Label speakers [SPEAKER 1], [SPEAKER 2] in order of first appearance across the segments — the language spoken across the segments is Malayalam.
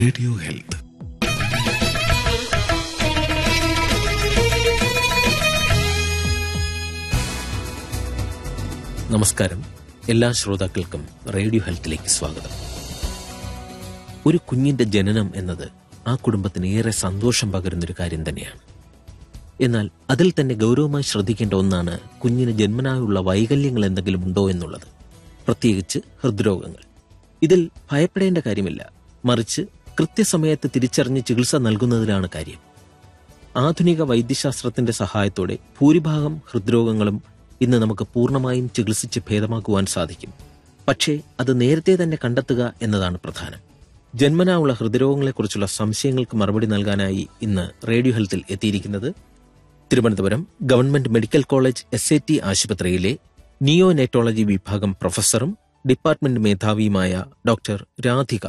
[SPEAKER 1] റേഡിയോ ഹെൽത്ത്
[SPEAKER 2] നമസ്കാരം എല്ലാ ശ്രോതാക്കൾക്കും റേഡിയോ ഹെൽത്തിലേക്ക് സ്വാഗതം ഒരു കുഞ്ഞിന്റെ ജനനം എന്നത് ആ കുടുംബത്തിന് ഏറെ സന്തോഷം പകരുന്നൊരു കാര്യം തന്നെയാണ് എന്നാൽ അതിൽ തന്നെ ഗൗരവമായി ശ്രദ്ധിക്കേണ്ട ഒന്നാണ് കുഞ്ഞിന് ജന്മനായുള്ള വൈകല്യങ്ങൾ എന്തെങ്കിലും ഉണ്ടോ എന്നുള്ളത് പ്രത്യേകിച്ച് ഹൃദ്രോഗങ്ങൾ ഇതിൽ ഭയപ്പെടേണ്ട കാര്യമില്ല മറിച്ച് കൃത്യസമയത്ത് തിരിച്ചറിഞ്ഞ് ചികിത്സ നൽകുന്നതിലാണ് കാര്യം ആധുനിക വൈദ്യശാസ്ത്രത്തിന്റെ സഹായത്തോടെ ഭൂരിഭാഗം ഹൃദ്രോഗങ്ങളും ഇന്ന് നമുക്ക് പൂർണ്ണമായും ചികിത്സിച്ച് ഭേദമാക്കുവാൻ സാധിക്കും പക്ഷേ അത് നേരത്തെ തന്നെ കണ്ടെത്തുക എന്നതാണ് പ്രധാനം ജന്മനാ ഉള്ള ഹൃദ്രോഗങ്ങളെക്കുറിച്ചുള്ള സംശയങ്ങൾക്ക് മറുപടി നൽകാനായി ഇന്ന് റേഡിയോ ഹെൽത്തിൽ എത്തിയിരിക്കുന്നത് Thiruvananthapuram government medical college S A T ആശുപത്രിയിലെ നിയോനെറ്റോളജി വിഭാഗം പ്രൊഫസറും ഡിപ്പാർട്ട്മെന്റ് മേധാവിയുമായ ഡോക്ടർ രാധിക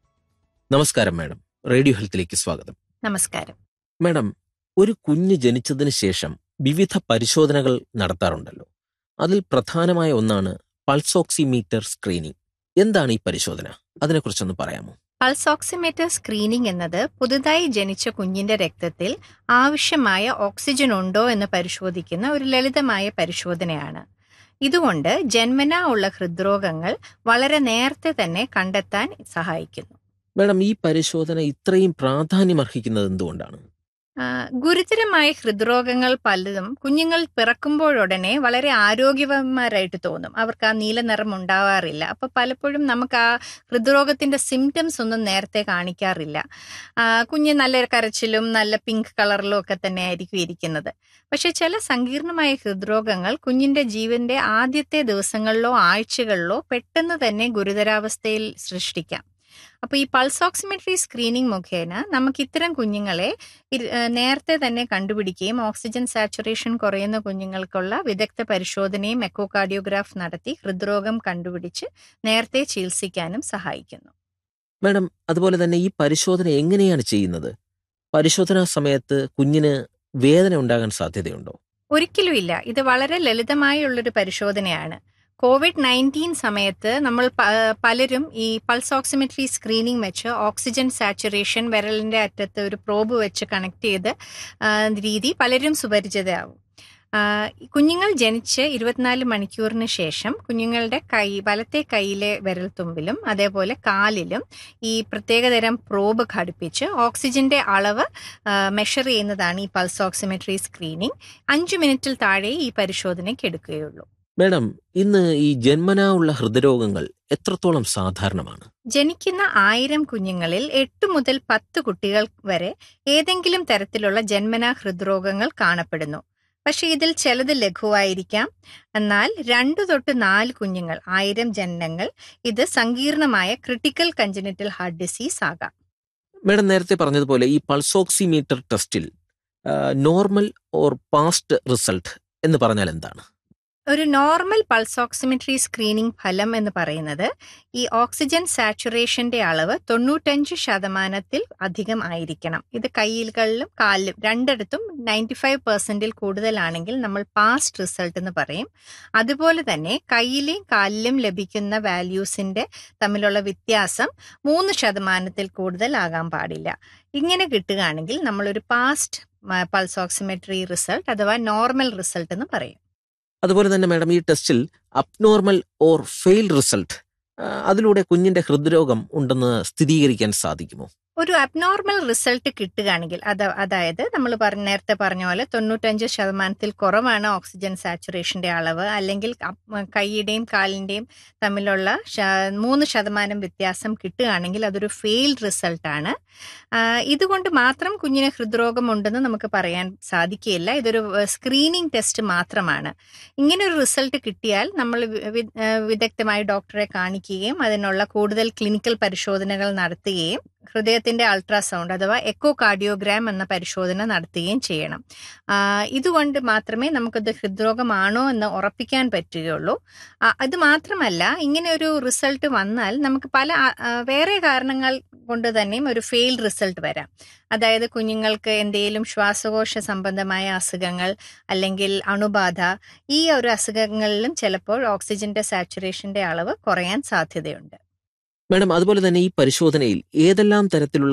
[SPEAKER 2] നമസ്കാരം മാഡം റേഡിയോ ഹെൽത്തിലേക്ക് സ്വാഗതം
[SPEAKER 3] നമസ്കാരം
[SPEAKER 2] മാഡം ഒരു കുഞ്ഞ് ജനിച്ചതിന് ശേഷം വിവിധ പരിശോധനകൾ നടത്താറുണ്ടല്ലോ അതിൽ പ്രധാനമായ ഒന്നാണ് പൾസോക്സിമീറ്റർ സ്ക്രീനിംഗ് എന്താണ് ഈ പരിശോധന അതിനെക്കുറിച്ചൊന്ന് പറയാമോ
[SPEAKER 3] പൾസ് ഓക്സിമീറ്റർ സ്ക്രീനിംഗ് എന്നത് പുതുതായി ജനിച്ച കുഞ്ഞിന്റെ രക്തത്തിൽ ആവശ്യമായ ഓക്സിജൻ ഉണ്ടോ എന്ന് പരിശോധിക്കുന്ന ഒരു ലളിതമായ പരിശോധനയാണ് ഇതുകൊണ്ട് ജന്മനാ ഉള്ള ഹൃദ്രോഗങ്ങൾ വളരെ നേരത്തെ തന്നെ കണ്ടെത്താൻ സഹായിക്കുന്നു
[SPEAKER 2] മാഡം ഈ പരിശോധന ഇത്രയും പ്രാധാന്യം അർഹിക്കുന്നത് എന്തുകൊണ്ടാണ്
[SPEAKER 3] ആ, ഗുരുതരമായ ഹൃദ്രോഗങ്ങൾ പലതും കുഞ്ഞുങ്ങൾ പിറക്കുമ്പോഴുടനെ വളരെ ആരോഗ്യവാന്മാരായിട്ട് തോന്നും അവർക്ക് ആ നീല നിറം ഉണ്ടാവാറില്ല അപ്പൊ പലപ്പോഴും നമുക്ക് ആ ഹൃദ്രോഗത്തിന്റെ സിംറ്റംസ് ഒന്നും നേരത്തെ കാണിക്കാറില്ല ആ, കുഞ്ഞ് നല്ല കരച്ചിലും നല്ല പിങ്ക് കളറിലും ഒക്കെ തന്നെ ആയിരിക്കും ഇരിക്കുന്നത് പക്ഷെ ചില സങ്കീർണമായ ഹൃദ്രോഗങ്ങൾ കുഞ്ഞിന്റെ ജീവന്റെ ആദ്യത്തെ ദിവസങ്ങളിലോ ആഴ്ചകളിലോ പെട്ടെന്ന് തന്നെ ഗുരുതരാവസ്ഥയിൽ സൃഷ്ടിക്കാം അപ്പൊ ഈ പൾസ് ഓക്സിമെട്രി സ്ക്രീനിംഗ് മുഖേന നമുക്ക് ഇത്തരം കുഞ്ഞുങ്ങളെ ഇര്- ഏഹ് നേരത്തെ തന്നെ കണ്ടുപിടിക്കുകയും ഓക്സിജൻ സാച്ചുറേഷൻ കുറയുന്ന കുഞ്ഞുങ്ങൾക്കുള്ള വിദഗ്ധ പരിശോധനയും എക്കോകാർഡിയോഗ്രാഫ് നടത്തി ഹൃദ്രോഗം കണ്ടുപിടിച്ച് നേരത്തെ ചികിത്സിക്കാനും സഹായിക്കുന്നു
[SPEAKER 2] മാഡം അതുപോലെ തന്നെ ഈ പരിശോധന എങ്ങനെയാണ് ചെയ്യുന്നത് പരിശോധനാ സമയത്ത് കുഞ്ഞിന് വേദന ഉണ്ടാകാൻ സാധ്യതയുണ്ടോ
[SPEAKER 3] ഒരിക്കലും ഇല്ല ഇത് വളരെ ലളിതമായുള്ളൊരു പരിശോധനയാണ് കോവിഡ് നയൻറ്റീൻ സമയത്ത് നമ്മൾ പ- പലരും ഈ പൾസ് ഓക്സിമെട്രി സ്ക്രീനിങ് വെച്ച് ഓക്സിജൻ സാച്ചുറേഷൻ വിരലിന്റെ അറ്റത്ത് ഒരു പ്രോബ് വെച്ച് കണക്ട് ചെയ്ത് ആ, രീതി പലരും സുപരിചിതയാവും ആ, കുഞ്ഞുങ്ങൾ ജനിച്ച് ഇരുപത്തിനാല് മണിക്കൂറിന് ശേഷം കുഞ്ഞുങ്ങളുടെ കൈ വലത്തെ കൈയിലെ വിരൽത്തുമ്പിലും അതേപോലെ കാലിലും ഈ പ്രത്യേകതരം പ്രോബ് ഘടിപ്പിച്ച് ഓക്സിജന്റെ അളവ് മെഷർ ചെയ്യുന്നതാണ് ഈ പൾസ് ഓക്സിമെട്രി സ്ക്രീനിങ് അഞ്ചു മിനിറ്റിൽ താഴെ ഈ പരിശോധനയ്ക്ക് എടുക്കുകയുള്ളൂ
[SPEAKER 2] മാഡം ഇന്ന് ഈ ജന്മനാ ഉള്ള ഹൃദയരോഗങ്ങൾ എത്രത്തോളം സാധാരണമാണ്
[SPEAKER 3] ജനിക്കുന്ന ആയിരം കുഞ്ഞുങ്ങളിൽ എട്ട് മുതൽ പത്ത് കുട്ടികൾ വരെ ഏതെങ്കിലും തരത്തിലുള്ള ജന്മനാ ഹൃദ്രോഗങ്ങൾ കാണപ്പെടുന്നു പക്ഷെ ഇതിൽ ചിലത് ലഘുവായിരിക്കാം എന്നാൽ രണ്ടു തൊട്ട് നാല് കുഞ്ഞുങ്ങൾ ആയിരം ജനനങ്ങൾ ഇത് സങ്കീർണമായ ക്രിട്ടിക്കൽ കഞ്ചനിറ്റൽ ഹാർട്ട് ഡിസീസ് ആകാം
[SPEAKER 2] മാഡം നേരത്തെ പറഞ്ഞതുപോലെ ഈ പൾസോക്സിമീറ്റർ ടെസ്റ്റിൽ നോർമൽ ഓർ പാസ്റ്റ് റിസൾട്ട് എന്ന് പറഞ്ഞാൽ എന്താണ്
[SPEAKER 3] ഒരു നോർമൽ പൾസ് ഓക്സിമെട്രി സ്ക്രീനിംഗ് ഫലം എന്ന് പറയുന്നത് ഈ ഓക്സിജൻ സാച്ചുറേഷന്റെ അളവ് തൊണ്ണൂറ്റഞ്ച് ശതമാനത്തിൽ അധികം ആയിരിക്കണം ഇത് കൈകളിലും കാലിലും രണ്ടിടത്തും നയൻറ്റി ഫൈവ് പെർസെന്റിൽ കൂടുതലാണെങ്കിൽ നമ്മൾ പാസ്റ്റ് റിസൾട്ട് എന്ന് പറയും അതുപോലെ തന്നെ കൈയിലെയും കാലിലും ലഭിക്കുന്ന വാല്യൂസിന്റെ തമ്മിലുള്ള വ്യത്യാസം മൂന്ന് ശതമാനത്തിൽ കൂടുതലാകാൻ പാടില്ല ഇങ്ങനെ കിട്ടുകയാണെങ്കിൽ നമ്മളൊരു പാസ്റ്റ് പൾസ് ഓക്സിമെട്രി റിസൾട്ട് അഥവാ നോർമൽ റിസൾട്ട് എന്ന് പറയും
[SPEAKER 2] അതുപോലെ തന്നെ മാഡം ഈ ടെസ്റ്റിൽ അബ്നോർമൽ ഓർ ഫെയിൽ റിസൾട്ട് അതിലൂടെ കുഞ്ഞിന്റെ ഹൃദ്രോഗം ഉണ്ടെന്ന് സ്ഥിരീകരിക്കാൻ സാധിക്കുമോ
[SPEAKER 3] ഒരു അബ്നോർമൽ റിസൾട്ട് കിട്ടുകയാണെങ്കിൽ അത് അതായത് നമ്മൾ പറഞ്ഞ നേരത്തെ പറഞ്ഞ പോലെ തൊണ്ണൂറ്റഞ്ച് ശതമാനത്തിൽ കുറവാണ് ഓക്സിജൻ സാച്ചുറേഷന്റെ അളവ് അല്ലെങ്കിൽ അപ്- കൈയുടെയും കാലിന്റെയും തമ്മിലുള്ള ശ- മൂന്ന് ശതമാനം വ്യത്യാസം കിട്ടുകയാണെങ്കിൽ അതൊരു ഫെയിൽഡ് റിസൾട്ടാണ് ഇതുകൊണ്ട് മാത്രം കുഞ്ഞിന് ഹൃദ്രോഗം ഉണ്ടെന്ന് നമുക്ക് പറയാൻ സാധിക്കുകയില്ല ഇതൊരു സ്ക്രീനിങ് ടെസ്റ്റ് മാത്രമാണ് ഇങ്ങനെ ഒരു റിസൾട്ട് കിട്ടിയാൽ നമ്മൾ വി- വി- ഏഹ് വിദഗ്ധമായ ഡോക്ടറെ കാണിക്കുകയും അതിനുള്ള കൂടുതൽ ക്ലിനിക്കൽ പരിശോധനകൾ നടത്തുകയും ഹൃദയത്തിന്റെ അൾട്രാസൗണ്ട് അഥവാ എക്കോ കാർഡിയോഗ്രാം എന്ന പരിശോധന നടത്തുകയും ചെയ്യണം ആ, ഇതുകൊണ്ട് മാത്രമേ നമുക്കത് ഹൃദ്രോഗമാണോ എന്ന് ഉറപ്പിക്കാൻ പറ്റുകയുള്ളൂ ആ, അത് മാത്രമല്ല ഇങ്ങനെ ഒരു റിസൾട്ട് വന്നാൽ നമുക്ക് പല ആ, ആ, വേറെ കാരണങ്ങൾ കൊണ്ട് തന്നെയും ഒരു ഫെയിൽഡ് റിസൾട്ട് വരാം അതായത് കുഞ്ഞുങ്ങൾക്ക് എന്തെങ്കിലും ശ്വാസകോശ സംബന്ധമായ അസുഖങ്ങൾ അല്ലെങ്കിൽ അണുബാധ ഈ ഒരു അസുഖങ്ങളിലും ചിലപ്പോൾ ഓക്സിജന്റെ സാച്ചുറേഷന്റെ അളവ് കുറയാൻ സാധ്യതയുണ്ട്
[SPEAKER 2] മാഡം അതുപോലെ തന്നെ ഈ പരിശോധനയിൽ ഏതെല്ലാം തരത്തിലുള്ള